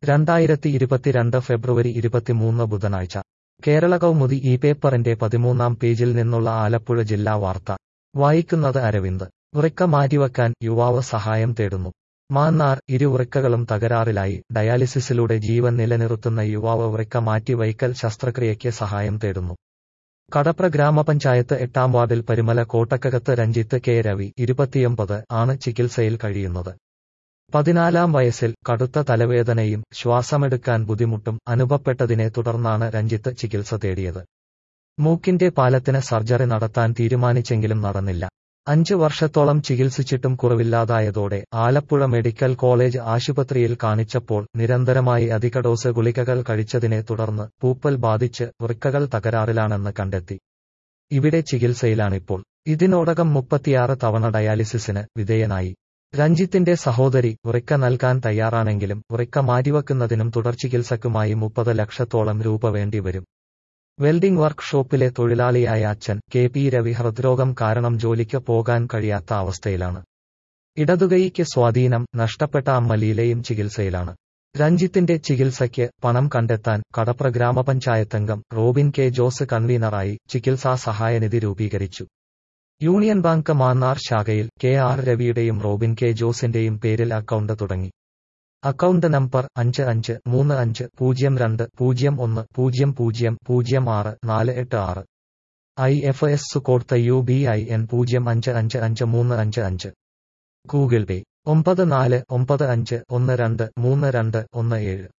രണ്ടായിരത്തി ഇരുപത്തിരണ്ട് ഫെബ്രുവരി ഇരുപത്തിമൂന്ന് ബുധനാഴ്ച കേരള കൗമുദി ഈ പേപ്പറിന്റെ പതിമൂന്നാം പേജിൽ നിന്നുള്ള ആലപ്പുഴ ജില്ലാ വാർത്ത വായിക്കുന്നത് അരവിന്ദ് വൃക്ക മാറ്റിവെക്കാൻ യുവാവ് സഹായം തേടുന്നു മാന്നാർ ഇരു വൃക്കകളും തകരാറിലായി ഡയാലിസിസിലൂടെ ജീവൻ നിലനിർത്തുന്ന യുവാവ് വൃക്ക മാറ്റിവയ്ക്കൽ ശസ്ത്രക്രിയയ്ക്ക് സഹായം തേടുന്നു കടപ്ര ഗ്രാമപഞ്ചായത്ത് എട്ടാം വാർഡിൽ പരിമല കോട്ടക്കകത്ത് രഞ്ജിത്ത് കെ രവി ഇരുപത്തിയൊമ്പത് ആണ് ചികിത്സയിൽ കഴിയുന്നത് പതിനാലാം വയസ്സിൽ കടുത്ത തലവേദനയും ശ്വാസമെടുക്കാൻ ബുദ്ധിമുട്ടും അനുഭവപ്പെട്ടതിനെ തുടർന്നാണ് രഞ്ജിത്ത് ചികിത്സ തേടിയത് മൂക്കിന്റെ പാലത്തിന് സർജറി നടത്താൻ തീരുമാനിച്ചെങ്കിലും നടന്നില്ല അഞ്ചു വർഷത്തോളം ചികിത്സിച്ചിട്ടും കുറവില്ലാതായതോടെ ആലപ്പുഴ മെഡിക്കൽ കോളേജ് ആശുപത്രിയിൽ കാണിച്ചപ്പോൾ നിരന്തരമായി അധിക ഡോസ് ഗുളികകൾ കഴിച്ചതിനെ തുടർന്ന് പൂപ്പൽ ബാധിച്ച് വൃക്കകൾ തകരാറിലാണെന്ന് കണ്ടെത്തി ഇവിടെ ചികിത്സയിലാണിപ്പോൾ ഇതിനോടകം മുപ്പത്തിയാറ് തവണ ഡയാലിസിസിന് വിധേയനായി രഞ്ജിത്തിന്റെ സഹോദരി വൃക്ക നൽകാൻ തയ്യാറാണെങ്കിലും വൃക്ക മാറ്റിവെക്കുന്നതിനും തുടർചികിത്സക്കുമായി മുപ്പത് ലക്ഷത്തോളം രൂപ വേണ്ടിവരും വെൽഡിംഗ് വർക്ക് ഷോപ്പിലെ തൊഴിലാളിയായ അച്ഛൻ കെ പി രവി ഹൃദ്രോഗം കാരണം ജോലിക്ക് പോകാൻ കഴിയാത്ത അവസ്ഥയിലാണ് ഇടതുകൈക്ക് സ്വാധീനം നഷ്ടപ്പെട്ട അമ്മ ലീലയും ചികിത്സയിലാണ് രഞ്ജിത്തിന്റെ ചികിത്സയ്ക്ക് പണം കണ്ടെത്താൻ കടപ്ര ഗ്രാമപഞ്ചായത്തംഗം റോബിൻ കെ ജോസ് കൺവീനറായി ചികിത്സാ സഹായനിധി രൂപീകരിച്ചു യൂണിയൻ ബാങ്ക് മാന്നാർ ശാഖയിൽ കെ ആർ രവിയുടെയും റോബിൻ കെ ജോസിന്റെയും പേരിൽ അക്കൗണ്ട് തുടങ്ങി അക്കൗണ്ട് നമ്പർ അഞ്ച് അഞ്ച് മൂന്ന് അഞ്ച് പൂജ്യം രണ്ട് പൂജ്യം ഒന്ന് പൂജ്യം പൂജ്യം പൂജ്യം ആറ് നാല് എട്ട് ആറ് I F S code U B I N പൂജ്യം അഞ്ച് അഞ്ച് അഞ്ച് മൂന്ന് അഞ്ച് അഞ്ച് ഗൂഗിൾ പേ ഒമ്പത് നാല് ഒമ്പത് അഞ്ച് ഒന്ന് രണ്ട് മൂന്ന് രണ്ട് ഒന്ന് ഏഴ്